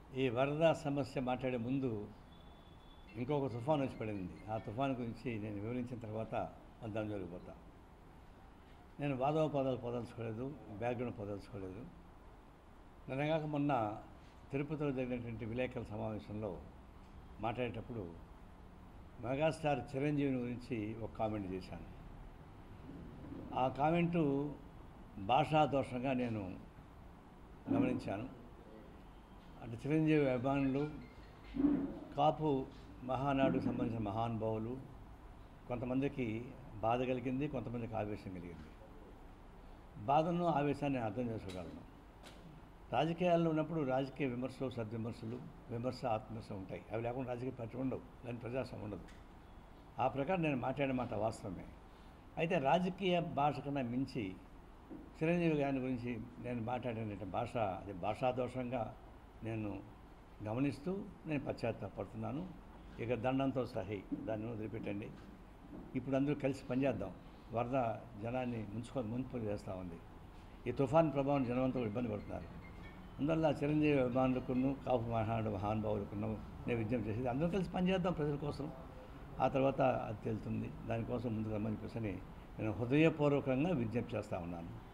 ఈ వరద సమస్య మాట్లాడే ముందు ఇంకొక తుఫాన్ వచ్చి పడింది ఆ తుఫాన్ గురించి నేను వివరించిన తర్వాత దాని జరిగిపోతా నేను వాదోపదాలు పొదలుచుకోలేదు బ్యాక్గ్రౌండ్ పొదలుచుకోలేదు నిన్నగాక మొన్న తిరుపతిలో జరిగినటువంటి విలేకరుల సమావేశంలో మాట్లాడేటప్పుడు మెగాస్టార్ చిరంజీవిని గురించి ఒక కామెంట్ చేశాను ఆ కామెంటు భాషా దోషంగా నేను గమనించాను అంటే చిరంజీవి అభిమానులు కాపు మహానాడుకు సంబంధించిన మహానుభావులు కొంతమందికి బాధ కలిగింది కొంతమందికి ఆవేశం కలిగింది బాధను ఆవేశాన్ని నేను అర్థం చేసుకోగలను రాజకీయాల్లో ఉన్నప్పుడు రాజకీయ విమర్శలు సద్విమర్శలు విమర్శ ఆత్మవిమర్శ ఉంటాయి అవి లేకుండా రాజకీయ పార్టీ ఉండవు దాని ప్రజాస్వామ్యం ఉండదు ఆ ప్రకారం నేను మాట్లాడే మాట వాస్తవమే అయితే రాజకీయ భాష కన్నా మించి చిరంజీవి గారి గురించి నేను మాట్లాడిన భాష అది భాషాదోషంగా నేను గమనిస్తూ నేను పశ్చాత్తాపడుతున్నాను ఇక దండంతో సహి దాన్ని వదిలిపెట్టండి ఇప్పుడు అందరూ కలిసి పనిచేద్దాం వరద జనాన్ని ముంచుకొని ముంపు చేస్తూ ఉంది ఈ తుఫాన్ ప్రభావం జనమంతా ఇబ్బంది పడుతున్నారు అందువల్ల చిరంజీవి అభిమానులకును కాపు మహానుడు మహానుభావులకును నేను విజ్ఞప్తి చేసేది అందరం కలిసి పనిచేద్దాం ప్రజల కోసం ఆ తర్వాత అది తెలుతుంది దానికోసం ముందుకు రమ్మని చెప్పేసి నేను హృదయపూర్వకంగా విజ్ఞప్తి చేస్తూ ఉన్నాను